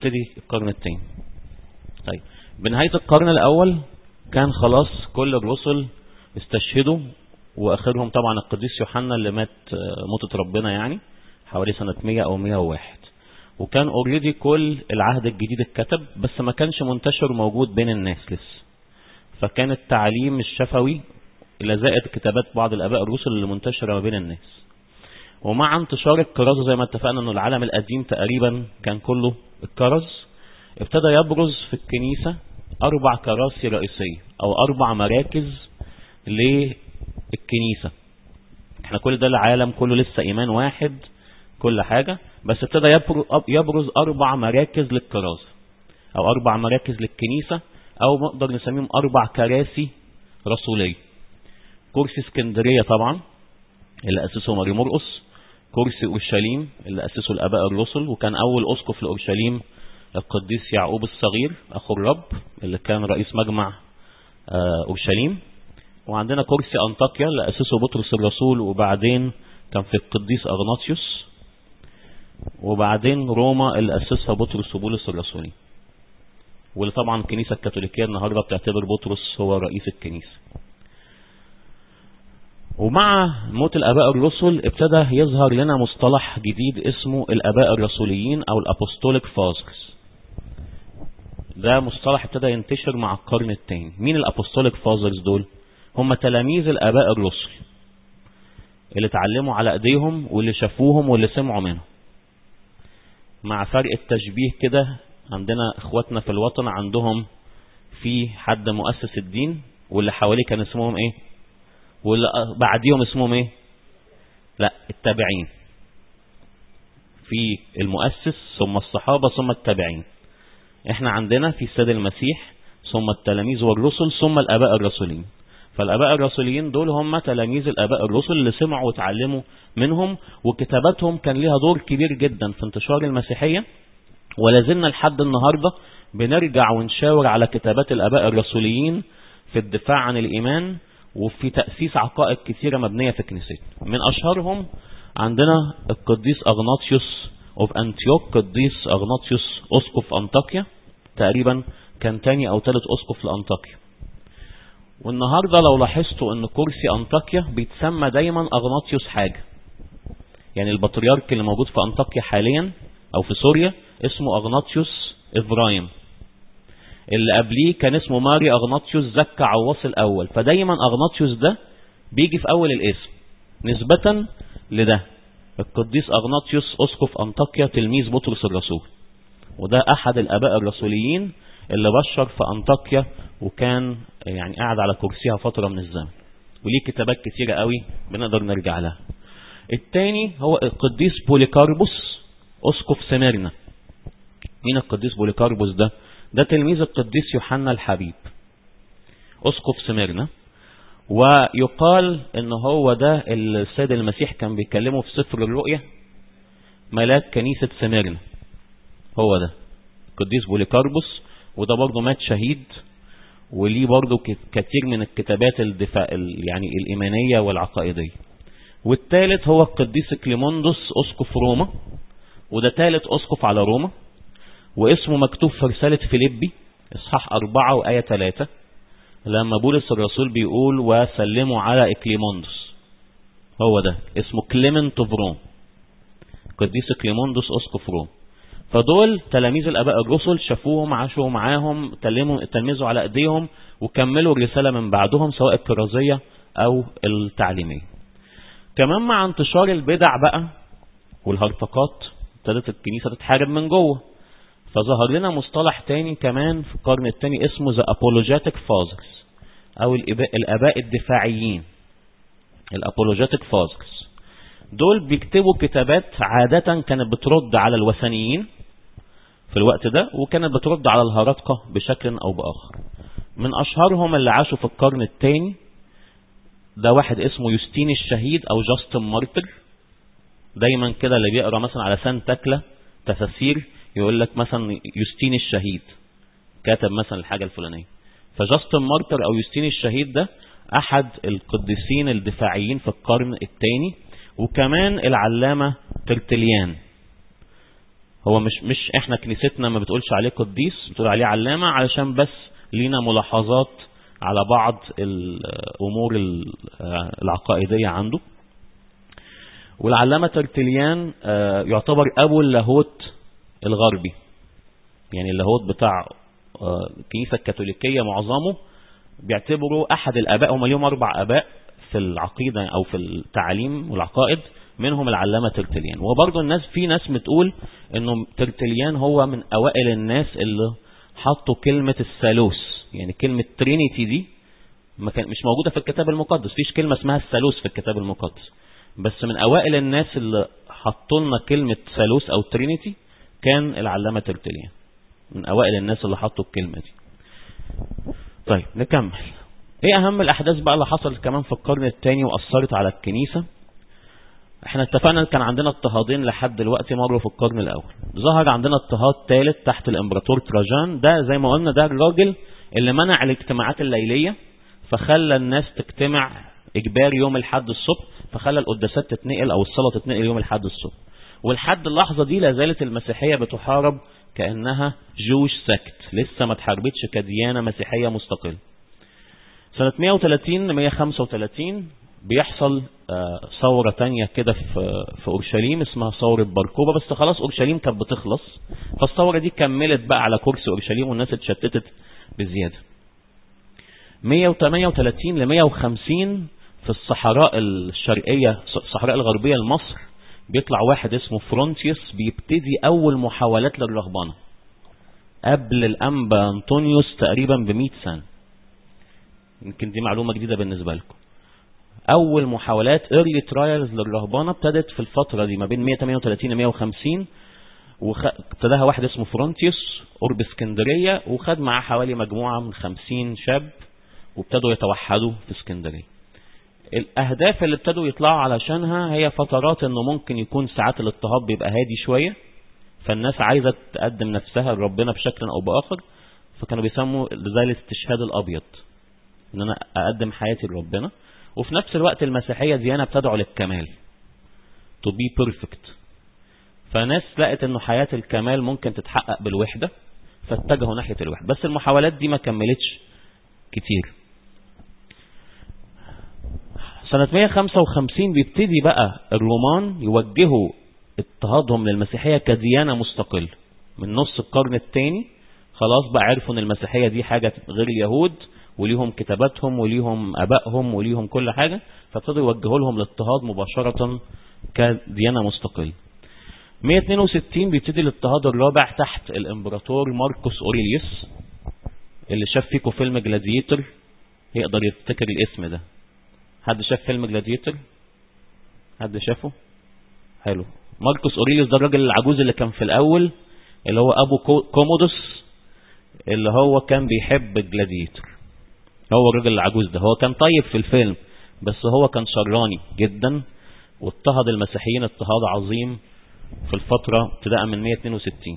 يبتدي القرن الثاني طيب بنهاية القرن الأول كان خلاص كل الرسل استشهدوا وآخرهم طبعا القديس يوحنا اللي مات موتة ربنا يعني حوالي سنة 100 أو 101 وكان اوريدي كل العهد الجديد اتكتب بس ما كانش منتشر موجود بين الناس لسه فكان التعليم الشفوي إلى زائد كتابات بعض الآباء الرسل اللي منتشرة ما بين الناس ومع انتشار الكرازة زي ما اتفقنا انه العالم القديم تقريبا كان كله الكرز ابتدى يبرز في الكنيسة اربع كراسي رئيسية او اربع مراكز للكنيسة احنا كل ده العالم كله لسه ايمان واحد كل حاجة بس ابتدى يبرز اربع مراكز للكرازة او اربع مراكز للكنيسة او نقدر نسميهم اربع كراسي رسولية كرسي اسكندرية طبعا اللي اسسه ماري مرقس كرسي اورشليم اللي اسسه الاباء الرسل وكان اول اسقف لاورشليم القديس يعقوب الصغير اخو الرب اللي كان رئيس مجمع اورشليم وعندنا كرسي انطاكيا اللي اسسه بطرس الرسول وبعدين كان في القديس اغناطيوس وبعدين روما اللي اسسها بطرس وبولس الرسولين واللي طبعا الكنيسة الكاثوليكية النهاردة بتعتبر بطرس هو رئيس الكنيسة ومع موت الاباء الرسل ابتدى يظهر لنا مصطلح جديد اسمه الاباء الرسوليين او الابوستوليك فازرز ده مصطلح ابتدى ينتشر مع القرن الثاني مين الابوستوليك فازرز دول هم تلاميذ الاباء الرسل اللي اتعلموا على ايديهم واللي شافوهم واللي سمعوا منهم مع فرق التشبيه كده عندنا اخواتنا في الوطن عندهم في حد مؤسس الدين واللي حواليه كان اسمهم ايه واللي بعديهم اسمهم ايه لا التابعين في المؤسس ثم الصحابة ثم التابعين احنا عندنا في السيد المسيح ثم التلاميذ والرسل ثم الاباء الرسولين فالاباء الرسوليين دول هم تلاميذ الاباء الرسل اللي سمعوا وتعلموا منهم وكتاباتهم كان ليها دور كبير جدا في انتشار المسيحية ولازلنا لحد النهاردة بنرجع ونشاور على كتابات الاباء الرسوليين في الدفاع عن الايمان وفي تأسيس عقائد كثيرة مبنية في كنيستنا من أشهرهم عندنا القديس أغناطيوس اوف أنتيوك قديس أغناطيوس أسقف أنطاكيا تقريبا كان تاني أو ثالث أسقف لأنطاكيا والنهاردة لو لاحظتوا أن كرسي أنطاكيا بيتسمى دايما أغناطيوس حاجة يعني البطريرك اللي موجود في أنطاكيا حاليا أو في سوريا اسمه أغناطيوس إبراهيم اللي قبليه كان اسمه ماري أغناطيوس زكا عواص الأول فدايما أغناطيوس ده بيجي في أول الاسم نسبة لده القديس أغناطيوس أسقف أنطاكيا تلميذ بطرس الرسول وده أحد الآباء الرسوليين اللي بشر في أنطاكيا وكان يعني قاعد على كرسيها فترة من الزمن وليه كتابات كثيرة قوي بنقدر نرجع لها الثاني هو القديس بوليكاربوس أسقف سميرنا مين القديس بوليكاربوس ده ده تلميذ القديس يوحنا الحبيب أسقف سميرنا ويقال ان هو ده السيد المسيح كان بيكلمه في سفر الرؤيا ملاك كنيسة سميرنا هو ده القديس بوليكاربوس وده برضه مات شهيد وليه برضه كثير من الكتابات الدفاع يعني الإيمانية والعقائدية والثالث هو القديس كليموندوس أسقف روما وده ثالث أسقف على روما واسمه مكتوب في رسالة فيليبي اصحاح أربعة وآية ثلاثة لما بولس الرسول بيقول وسلموا على إكليموندوس هو ده اسمه كليمنت اوف روم قديس كليموندوس أسقف روم فدول تلاميذ الآباء الرسل شافوهم عاشوا معاهم تلمذوا على ايديهم وكملوا الرسالة من بعدهم سواء الكرازية أو التعليمية كمان مع انتشار البدع بقى والهرطقات ابتدت الكنيسة تتحارب من جوه فظهر لنا مصطلح تاني كمان في القرن الثاني اسمه ذا apologetic fathers او الاباء الدفاعيين الابولوجيتك fathers دول بيكتبوا كتابات عادة كانت بترد على الوثنيين في الوقت ده وكانت بترد على الهرطقة بشكل او باخر من اشهرهم اللي عاشوا في القرن الثاني ده واحد اسمه يوستين الشهيد او جاستن مارتر دايما كده اللي بيقرا مثلا على سان تكلة تفاسير يقول لك مثلا يوستين الشهيد كاتب مثلا الحاجة الفلانية فجاستن مارتر او يوستين الشهيد ده احد القديسين الدفاعيين في القرن الثاني وكمان العلامة ترتليان هو مش مش احنا كنيستنا ما بتقولش عليه قديس بتقول عليه علامة علشان بس لينا ملاحظات على بعض الامور العقائدية عنده والعلامة ترتليان يعتبر ابو اللاهوت الغربي يعني اللاهوت بتاع الكنيسة الكاثوليكية معظمه بيعتبروا احد الاباء هم اليوم اربع اباء في العقيدة او في التعليم والعقائد منهم العلامة ترتليان وبرضه الناس في ناس بتقول انه ترتليان هو من اوائل الناس اللي حطوا كلمة الثالوث يعني كلمة ترينيتي دي ما كان مش موجودة في الكتاب المقدس فيش كلمة اسمها الثالوث في الكتاب المقدس بس من اوائل الناس اللي حطوا لنا كلمة ثالوث او ترينيتي كان العلامة ترتليان من اوائل الناس اللي حطوا الكلمة دي طيب نكمل ايه اهم الاحداث بقى اللي حصلت كمان في القرن الثاني واثرت على الكنيسة احنا اتفقنا كان عندنا اضطهادين لحد دلوقتي مروا في القرن الاول ظهر عندنا اضطهاد ثالث تحت الامبراطور تراجان ده زي ما قلنا ده الراجل اللي منع الاجتماعات الليلية فخلى الناس تجتمع اجباري يوم الحد الصبح فخلى القداسات تتنقل او الصلاة تتنقل يوم الحد الصبح ولحد اللحظة دي لا زالت المسيحية بتحارب كأنها جوش سكت لسه ما تحاربتش كديانة مسيحية مستقلة سنة 130 135 بيحصل ثورة تانية كده في في أورشليم اسمها ثورة بركوبة بس خلاص أورشليم كانت بتخلص فالثورة دي كملت بقى على كرسي أورشليم والناس اتشتتت بزيادة 138 ل 150 في الصحراء الشرقية الصحراء الغربية لمصر بيطلع واحد اسمه فرونتيوس بيبتدي أول محاولات للرهبنة قبل الأنبا أنطونيوس تقريبا ب 100 سنة يمكن دي معلومة جديدة بالنسبة لكم اول محاولات early trials للرهبانة ابتدت في الفترة دي ما بين 138 ل 150 وابتداها واحد اسمه فرونتيوس قرب اسكندرية وخد معاه حوالي مجموعة من 50 شاب وابتدوا يتوحدوا في اسكندرية الاهداف اللي ابتدوا يطلعوا علشانها هي فترات انه ممكن يكون ساعات الاضطهاد بيبقى هادي شوية فالناس عايزة تقدم نفسها لربنا بشكل او باخر فكانوا بيسموا ده الاستشهاد الابيض ان انا اقدم حياتي لربنا وفي نفس الوقت المسيحية ديانة بتدعو للكمال to be perfect فناس لقت انه حياة الكمال ممكن تتحقق بالوحدة فاتجهوا ناحية الوحدة بس المحاولات دي ما كملتش كتير سنة 155 بيبتدي بقى الرومان يوجهوا اضطهادهم للمسيحية كديانة مستقلة من نص القرن الثاني خلاص بقى عرفوا ان المسيحية دي حاجة غير اليهود وليهم كتاباتهم وليهم أبائهم وليهم كل حاجة فابتدوا يوجهوا لهم الاضطهاد مباشرة كديانة مستقلة 162 بيبتدي الاضطهاد الرابع تحت الامبراطور ماركوس اوريليوس اللي شاف فيكم فيلم جلاديتر يقدر يفتكر الاسم ده حد شاف فيلم جلاديتر حد شافه حلو ماركوس اوريليوس ده الراجل العجوز اللي كان في الاول اللي هو ابو كومودوس اللي هو كان بيحب الجلاديتر هو الراجل العجوز ده هو كان طيب في الفيلم بس هو كان شراني جدا واضطهد المسيحيين اضطهاد عظيم في الفترة ابتداء من 162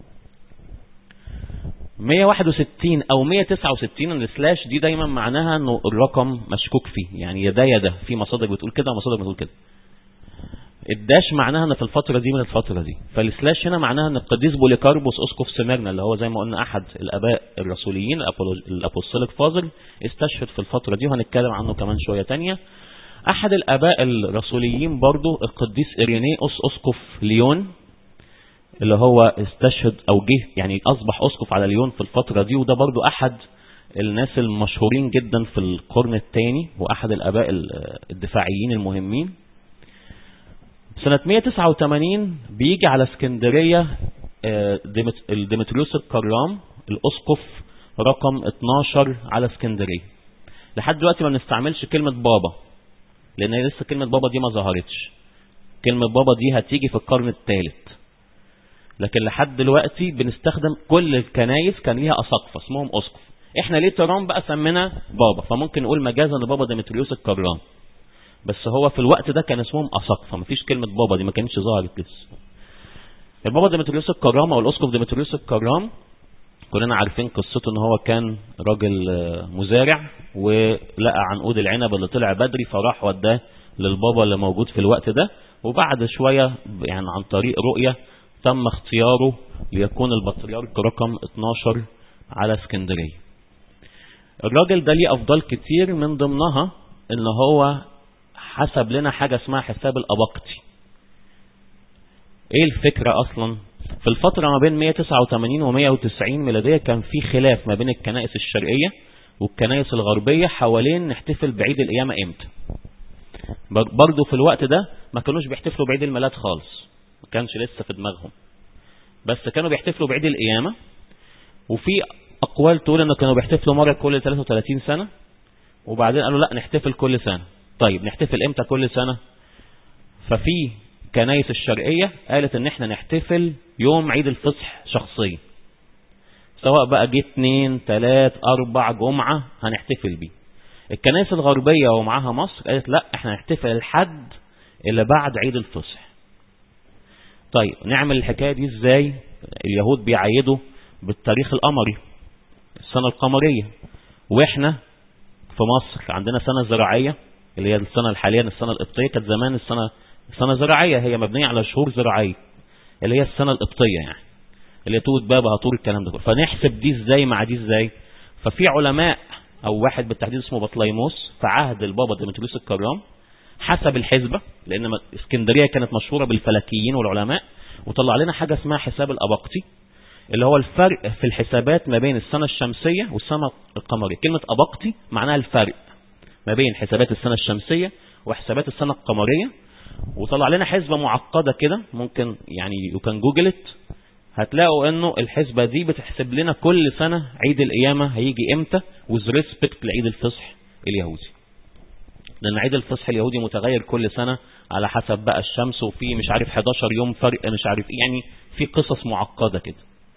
161 او 169 السلاش دي دايما معناها انه الرقم مشكوك فيه يعني يدا يدا في مصادر بتقول كده ومصادر بتقول كده الداش معناها ان في الفترة دي من الفترة دي فالسلاش هنا معناها ان القديس بوليكاربوس اسقف سميرنا اللي هو زي ما قلنا احد الاباء الرسوليين الابوستوليك فازر استشهد في الفترة دي وهنتكلم عنه كمان شوية تانية احد الاباء الرسوليين برضو القديس ارينيوس اسقف ليون اللي هو استشهد او جه يعني اصبح اسقف على ليون في الفترة دي وده برضو احد الناس المشهورين جدا في القرن الثاني واحد الاباء الدفاعيين المهمين سنة 189 بيجي على اسكندرية الديمتريوس الكرام الاسقف رقم 12 على اسكندرية لحد دلوقتي ما بنستعملش كلمة بابا لان لسه كلمة بابا دي ما ظهرتش كلمة بابا دي هتيجي في القرن الثالث لكن لحد دلوقتي بنستخدم كل الكنايس كان ليها اساقفه اسمهم اسقف احنا ليه ترام بقى سمينا بابا فممكن نقول مجازا لبابا ديمتريوس الكرام بس هو في الوقت ده كان اسمهم اساقفه مفيش كلمه بابا دي ما كانتش ظهرت لسه البابا ديمتريوس الكرام او الاسقف ديمتريوس الكرام كلنا عارفين قصته ان هو كان راجل مزارع ولقى عنقود العنب اللي طلع بدري فراح وداه للبابا اللي موجود في الوقت ده وبعد شوية يعني عن طريق رؤية تم اختياره ليكون البطريرك رقم 12 على اسكندرية الراجل ده ليه أفضال كتير من ضمنها ان هو حسب لنا حاجة اسمها حساب الأبقتي ايه الفكرة اصلا في الفترة ما بين 189 و 190 ميلادية كان في خلاف ما بين الكنائس الشرقية والكنائس الغربية حوالين نحتفل بعيد القيامة امتى برضو في الوقت ده ما كانوش بيحتفلوا بعيد الميلاد خالص ما كانش لسه في دماغهم بس كانوا بيحتفلوا بعيد القيامة وفي أقوال تقول أنه كانوا بيحتفلوا مرة كل 33 سنة وبعدين قالوا لا نحتفل كل سنة طيب نحتفل امتى كل سنة ففي كنايس الشرقية قالت ان احنا نحتفل يوم عيد الفصح شخصيا سواء بقى جه اتنين تلات اربع جمعة هنحتفل بيه الكنائس الغربية ومعاها مصر قالت لا احنا نحتفل الحد اللي بعد عيد الفصح طيب نعمل الحكاية دي ازاي اليهود بيعيدوا بالتاريخ القمري السنة القمرية واحنا في مصر عندنا سنة زراعية اللي هي السنة الحالية السنة القبطية كانت زمان السنة سنة زراعية هي مبنية على شهور زراعية اللي هي السنة القبطية يعني اللي توت بابا هطور الكلام ده فنحسب دي ازاي مع دي ازاي ففي علماء او واحد بالتحديد اسمه بطليموس في عهد البابا ديمتريوس الكرام حسب الحسبة لان اسكندرية كانت مشهورة بالفلكيين والعلماء وطلع لنا حاجة اسمها حساب الأبقتي اللي هو الفرق في الحسابات ما بين السنة الشمسية والسنة القمرية كلمة أبقتي معناها الفرق ما بين حسابات السنة الشمسية وحسابات السنة القمرية وطلع لنا حسبة معقدة كده ممكن يعني يمكن جوجلت هتلاقوا انه الحسبة دي بتحسب لنا كل سنة عيد القيامة هيجي امتى with respect لعيد الفصح اليهودي لان عيد الفصح اليهودي متغير كل سنة على حسب بقى الشمس وفي مش عارف 11 يوم فرق مش عارف ايه يعني في قصص معقدة كده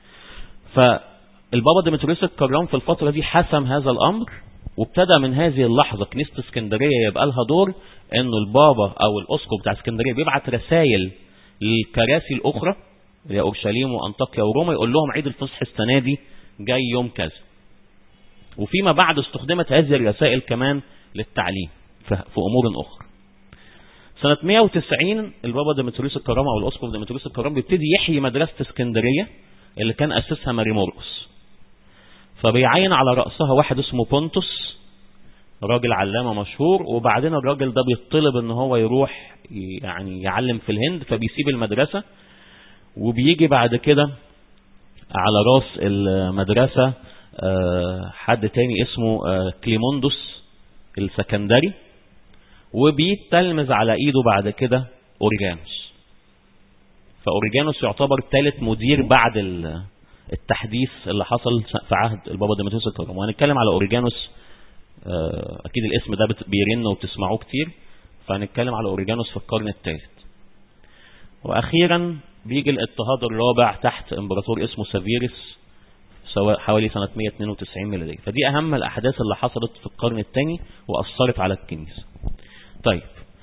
فالبابا ديمتريوس الكرام في الفترة دي حسم هذا الامر وابتدى من هذه اللحظة كنيسة اسكندرية يبقى لها دور انه البابا او الاسقف بتاع اسكندرية بيبعت رسائل للكراسي الاخرى اللي اورشليم وانطاكيا وروما يقول لهم عيد الفصح السنة دي جاي يوم كذا وفيما بعد استخدمت هذه الرسائل كمان للتعليم في امور اخرى سنة 190 البابا ديمتريوس الكرام او الاسقف ديمتريوس الكرام بيبتدي يحيي مدرسة اسكندرية اللي كان اسسها ماري مورقس فبيعين على رأسها واحد اسمه بونتوس راجل علامة مشهور وبعدين الراجل ده بيطلب ان هو يروح يعني يعلم في الهند فبيسيب المدرسة وبيجي بعد كده على راس المدرسة حد تاني اسمه كليموندوس السكندري وبيتلمذ على ايده بعد كده اوريجانوس فاوريجانوس يعتبر ثالث مدير بعد التحديث اللي حصل في عهد البابا ديمتريوس الكرام وهنتكلم على اوريجانوس اكيد الاسم ده بيرن وبتسمعوه كتير فهنتكلم على اوريجانوس في القرن الثالث واخيرا بيجي الاضطهاد الرابع تحت امبراطور اسمه سافيرس سواء حوالي سنة 192 ميلادية فدي اهم الاحداث اللي حصلت في القرن الثاني واثرت على الكنيسة طيب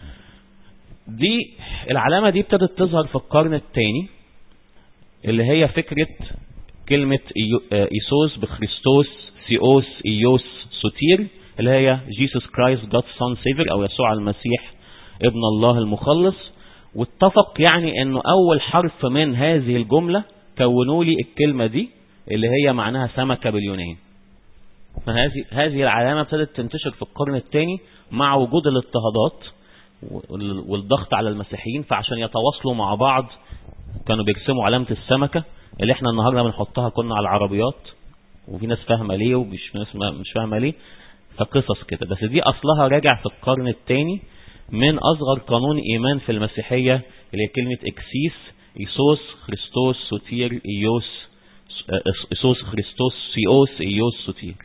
دي العلامة دي ابتدت تظهر في القرن الثاني اللي هي فكرة كلمة إيسوس بخريستوس سيوس إيوس سوتير اللي هي جيسوس كرايست جاد سون سيفر أو يسوع المسيح ابن الله المخلص واتفق يعني انه اول حرف من هذه الجملة كونوا لي الكلمة دي اللي هي معناها سمكة باليونان فهذه هذه العلامة ابتدت تنتشر في القرن الثاني مع وجود الاضطهادات والضغط على المسيحيين فعشان يتواصلوا مع بعض كانوا بيرسموا علامة السمكة اللي احنا النهاردة بنحطها كنا على العربيات وفي ناس فاهمة ليه ومش ناس مش فاهمة ليه فقصص كده بس دي اصلها راجع في القرن الثاني من اصغر قانون ايمان في المسيحية اللي هي كلمة اكسيس ايسوس خريستوس سوتير ايوس ايسوس خريستوس سيوس ايوس سوتير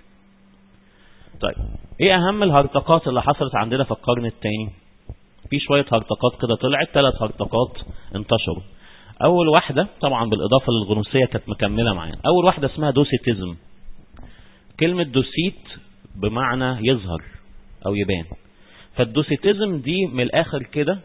طيب ايه اهم الهرطقات اللي حصلت عندنا في القرن الثاني في شوية هرطقات كده طلعت ثلاث هرطقات انتشروا اول واحدة طبعا بالاضافة للغنوسية كانت مكملة معانا اول واحدة اسمها دوسيتيزم كلمة دوسيت بمعنى يظهر او يبان فالدوسيتيزم دي من الاخر كده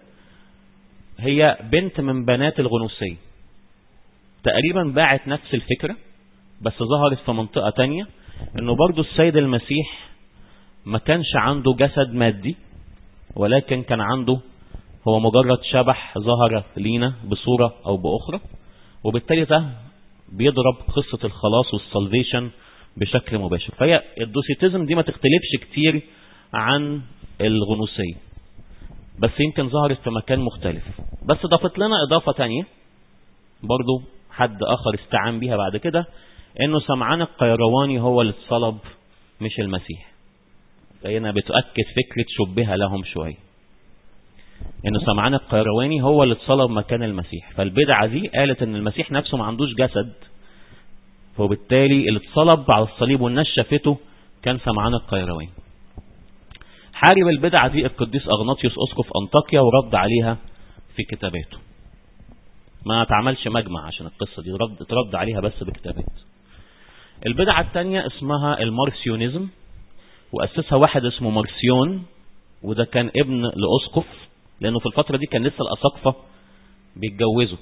هي بنت من بنات الغنوسية تقريبا باعت نفس الفكرة بس ظهرت في منطقة تانية انه برضو السيد المسيح ما كانش عنده جسد مادي ولكن كان عنده هو مجرد شبح ظهر لينا بصورة او باخرى وبالتالي ده بيضرب قصة الخلاص والسلفيشن بشكل مباشر فهي الدوسيتيزم دي ما تختلفش كتير عن الغنوسية بس يمكن ظهرت في مكان مختلف بس ضافت لنا اضافة تانية برضو حد اخر استعان بيها بعد كده انه سمعان القيرواني هو اللي اتصلب مش المسيح فهنا بتؤكد فكرة شبهة لهم شوية انه سمعان القيرواني هو اللي اتصلب مكان المسيح فالبدعة دي قالت ان المسيح نفسه ما عندوش جسد وبالتالي اللي اتصلب على الصليب والناس شافته كان سمعان القيرواني حارب البدعة دي القديس أغناطيوس أسقف أنطاكيا ورد عليها في كتاباته ما تعملش مجمع عشان القصة دي رد ترد عليها بس بكتابات البدعة الثانية اسمها المارسيونيزم وأسسها واحد اسمه مارسيون وده كان ابن لأسقف لأنه في الفترة دي كان لسه الأساقفة بيتجوزوا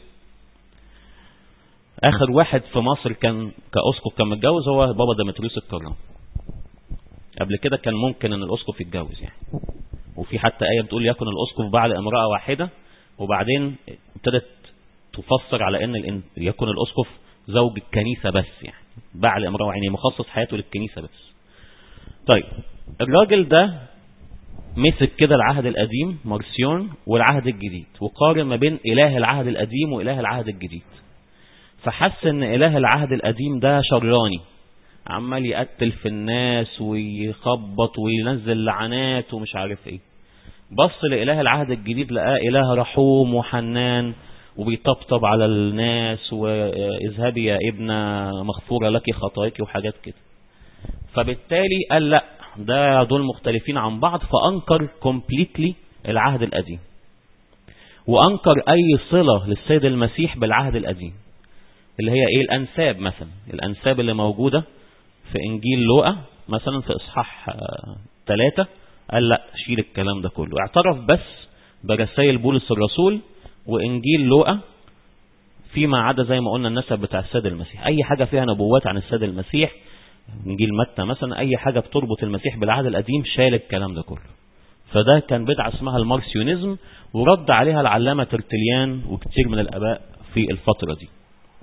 آخر واحد في مصر كان كأسقف كان متجوز هو بابا ديمتريوس الكرام قبل كده كان ممكن ان الاسقف يتجوز يعني وفي حتى آية بتقول يكن الاسقف بعد امرأة واحدة وبعدين ابتدت تفسر على ان يكن الاسقف زوج الكنيسة بس يعني بعد امرأة يعني مخصص حياته للكنيسة بس طيب الراجل ده مسك كده العهد القديم مارسيون والعهد الجديد وقارن ما بين اله العهد القديم واله العهد الجديد فحس ان اله العهد القديم ده شراني عمال يقتل في الناس ويخبط وينزل لعنات ومش عارف ايه بص لإله العهد الجديد لقاه إله رحوم وحنان وبيطبطب على الناس واذهبي يا ابنة مغفورة لك خطاياك وحاجات كده فبالتالي قال لا ده دول مختلفين عن بعض فأنكر كومبليتلي العهد القديم وأنكر أي صلة للسيد المسيح بالعهد القديم اللي هي ايه الأنساب مثلا الأنساب اللي موجودة في إنجيل لوقا مثلا في إصحاح ثلاثة قال لا شيل الكلام ده كله اعترف بس برسائل بولس الرسول وإنجيل لوقا فيما عدا زي ما قلنا النسب بتاع السيد المسيح أي حاجة فيها نبوات عن السيد المسيح إنجيل متى مثلا أي حاجة بتربط المسيح بالعهد القديم شال الكلام ده كله فده كان بدعة اسمها المارسيونيزم ورد عليها العلامة ترتليان وكتير من الأباء في الفترة دي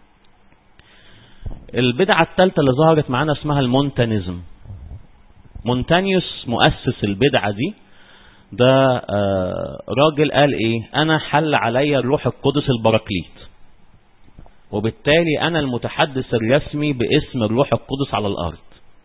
البدعة الثالثة اللي ظهرت معانا اسمها المونتانيزم مونتانيوس مؤسس البدعة دي ده راجل قال ايه انا حل عليا الروح القدس البراكليت وبالتالي انا المتحدث الرسمي باسم الروح القدس على الارض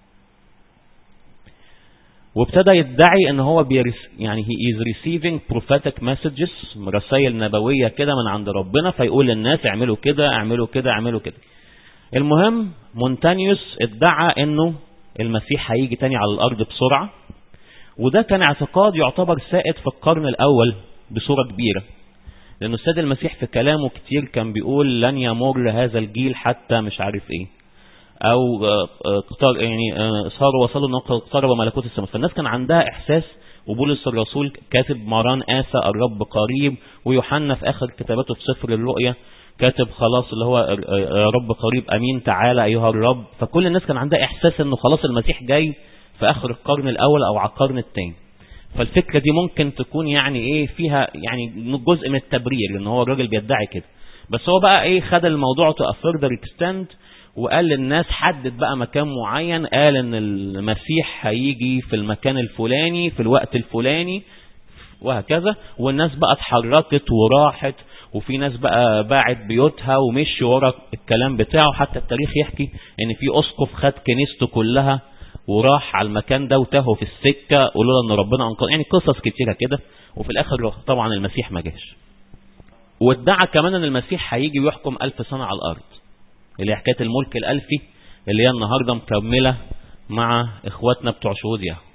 وابتدى يدعي ان هو بيرس يعني he is receiving prophetic messages رسائل نبوية كده من عند ربنا فيقول للناس اعملوا كده اعملوا كده اعملوا كده المهم مونتانيوس ادعى انه المسيح هيجي تاني على الارض بسرعة وده كان اعتقاد يعتبر سائد في القرن الاول بصورة كبيرة لانه السيد المسيح في كلامه كتير كان بيقول لن يمر هذا الجيل حتى مش عارف ايه او اقتار يعني صاروا وصلوا انه اقترب ملكوت السماء فالناس كان عندها احساس وبولس الرسول كاتب مران آسى الرب قريب ويوحنا في اخر كتاباته في سفر الرؤيا كاتب خلاص اللي هو يا رب قريب امين تعالى ايها الرب فكل الناس كان عندها احساس انه خلاص المسيح جاي في اخر القرن الاول او على القرن الثاني فالفكرة دي ممكن تكون يعني ايه فيها يعني جزء من التبرير ان هو الراجل بيدعي كده بس هو بقى ايه خد الموضوع تو further extent وقال للناس حدد بقى مكان معين قال ان المسيح هيجي في المكان الفلاني في الوقت الفلاني وهكذا والناس بقى اتحركت وراحت وفي ناس بقى باعت بيوتها ومشي ورا الكلام بتاعه حتى التاريخ يحكي ان في اسقف خد كنيسته كلها وراح على المكان ده وتاهوا في السكة قولوا ان ربنا انقذ يعني قصص كتيرة كده وفي الاخر طبعا المسيح ما جاش وادعى كمان ان المسيح هيجي ويحكم الف سنة على الارض اللي هي حكاية الملك الالفي اللي هي النهاردة مكملة مع اخواتنا بتوع شهود يهوه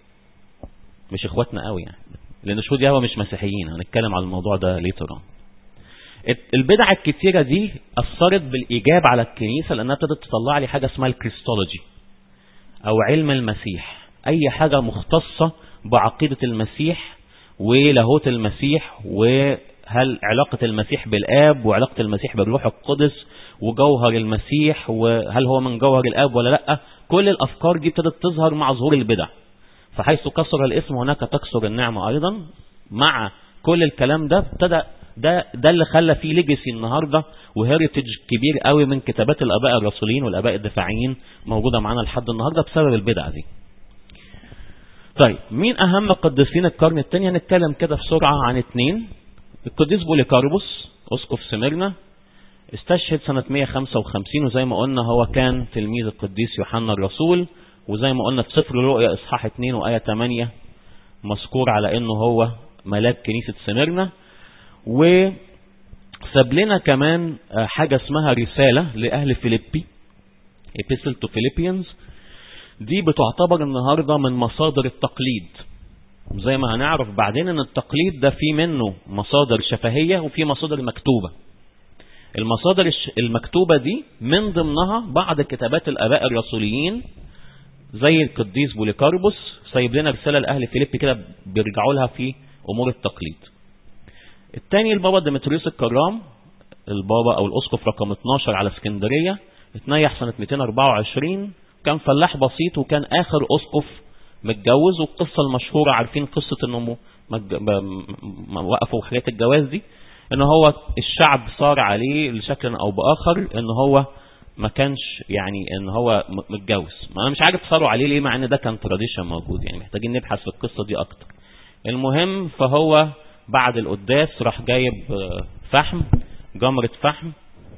مش اخواتنا قوي يعني لان شهود يهوه مش مسيحيين هنتكلم على الموضوع ده ليه ترى البدع الكتيرة دي أثرت بالإيجاب على الكنيسة لأنها ابتدت تطلع لي حاجة اسمها الكريستولوجي أو علم المسيح أي حاجة مختصة بعقيدة المسيح ولاهوت المسيح وهل علاقة المسيح بالآب وعلاقة المسيح بالروح القدس وجوهر المسيح وهل هو من جوهر الآب ولا لأ كل الأفكار دي ابتدت تظهر مع ظهور البدع فحيث كسر الاسم هناك تكسر النعمة أيضا مع كل الكلام ده ابتدى ده ده اللي خلى فيه ليجاسي النهارده وهيريتج كبير قوي من كتابات الاباء الرسولين والاباء الدفاعيين موجودة معانا لحد النهاردة بسبب البدعة دي طيب مين اهم قديسين القرن الثاني هنتكلم كده بسرعة عن اتنين القديس بوليكاربوس اسقف سميرنا استشهد سنة 155 وزي ما قلنا هو كان تلميذ القديس يوحنا الرسول وزي ما قلنا في سفر الرؤيا اصحاح 2 وآية 8 مذكور على انه هو ملاك كنيسة سميرنا وساب لنا كمان حاجة اسمها رسالة لأهل فيليبي Epistle to Philippians دي بتعتبر النهاردة من مصادر التقليد زي ما هنعرف بعدين ان التقليد ده في منه مصادر شفهية وفي مصادر مكتوبة المصادر المكتوبة دي من ضمنها بعض كتابات الاباء الرسوليين زي القديس بوليكاربوس سايب لنا رسالة لأهل فيليبي كده بيرجعوا لها في أمور التقليد الثاني البابا ديمتريوس الكرام البابا أو الأسقف رقم 12 على اسكندرية اتنيح سنة 224 كان فلاح بسيط وكان آخر أسقف متجوز والقصة المشهورة عارفين قصة انه وقفوا حكاية الجواز دي ان هو الشعب صار عليه لشكل او باخر ان هو ما كانش يعني ان هو متجوز ما انا مش عارف صاروا عليه ليه مع ان ده كان تراديشن موجود يعني محتاجين نبحث في القصة دي اكتر المهم فهو بعد القداس راح جايب فحم جمرة فحم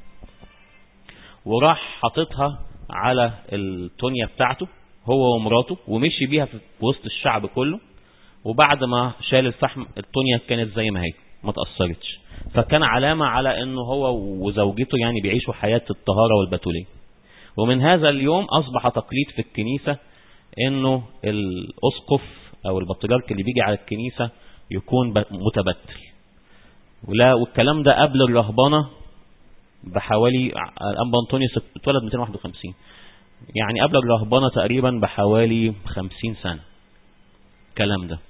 وراح حاططها على التونيا بتاعته هو ومراته ومشي بيها في وسط الشعب كله وبعد ما شال الفحم التونيا كانت زي ما هي ما تأثرتش فكان علامة على انه هو وزوجته يعني بيعيشوا حياة الطهارة والبتولية ومن هذا اليوم اصبح تقليد في الكنيسة انه الاسقف او البطريرك اللي بيجي على الكنيسة يكون متبتل ولا والكلام ده قبل الرهبنة بحوالي الانبا انطونيوس اتولد 251 يعني قبل الرهبنة تقريبا بحوالي 50 سنة الكلام ده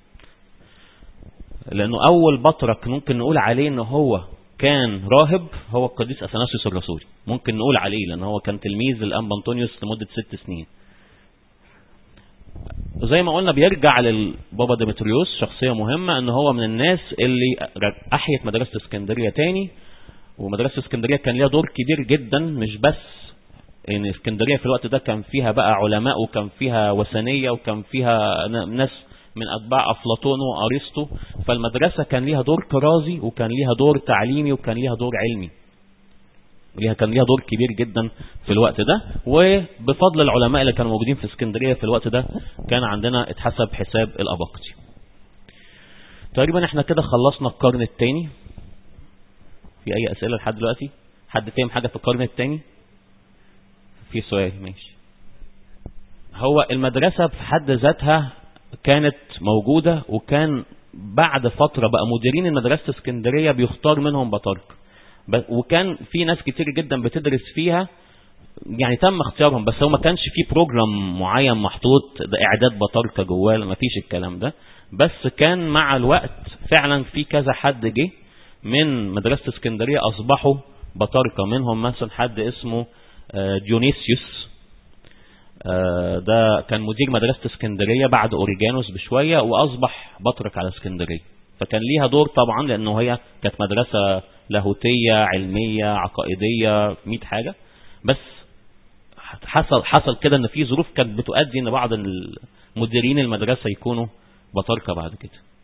لانه اول بطرك ممكن نقول عليه ان هو كان راهب هو القديس اثناسيوس الرسولي ممكن نقول عليه لان هو كان تلميذ الانبا انطونيوس لمدة ست سنين زي ما قلنا بيرجع للبابا ديمتريوس شخصية مهمة ان هو من الناس اللي احيت مدرسة اسكندرية تاني ومدرسة اسكندرية كان ليها دور كبير جدا مش بس ان اسكندرية في الوقت ده كان فيها بقى علماء وكان فيها وثنية وكان فيها ناس من اتباع افلاطون وارسطو فالمدرسة كان ليها دور كرازي وكان ليها دور تعليمي وكان ليها دور علمي ليها كان ليها دور كبير جدا في الوقت ده وبفضل العلماء اللي كانوا موجودين في اسكندرية في الوقت ده كان عندنا اتحسب حساب الأباقتي تقريبا احنا كده خلصنا القرن الثاني في اي اسئلة لحد دلوقتي حد فاهم حاجة في القرن الثاني في سؤال ماشي هو المدرسة في حد ذاتها كانت موجودة وكان بعد فترة بقى مديرين المدرسة اسكندرية بيختار منهم بطارك وكان في ناس كتير جدا بتدرس فيها يعني تم اختيارهم بس هو ما كانش في بروجرام معين محطوط ده اعداد بطاركه جواه ما فيش الكلام ده بس كان مع الوقت فعلا في كذا حد جه من مدرسة اسكندرية اصبحوا بطاركه منهم مثلا حد اسمه ديونيسيوس ده كان مدير مدرسة اسكندرية بعد اوريجانوس بشوية واصبح بطرك على اسكندرية فكان ليها دور طبعا لانه هي كانت مدرسة لاهوتية علمية عقائدية 100 حاجة بس حصل حصل كده ان في ظروف كانت بتؤدي ان بعض مديرين المدرسة يكونوا بطاركة بعد كده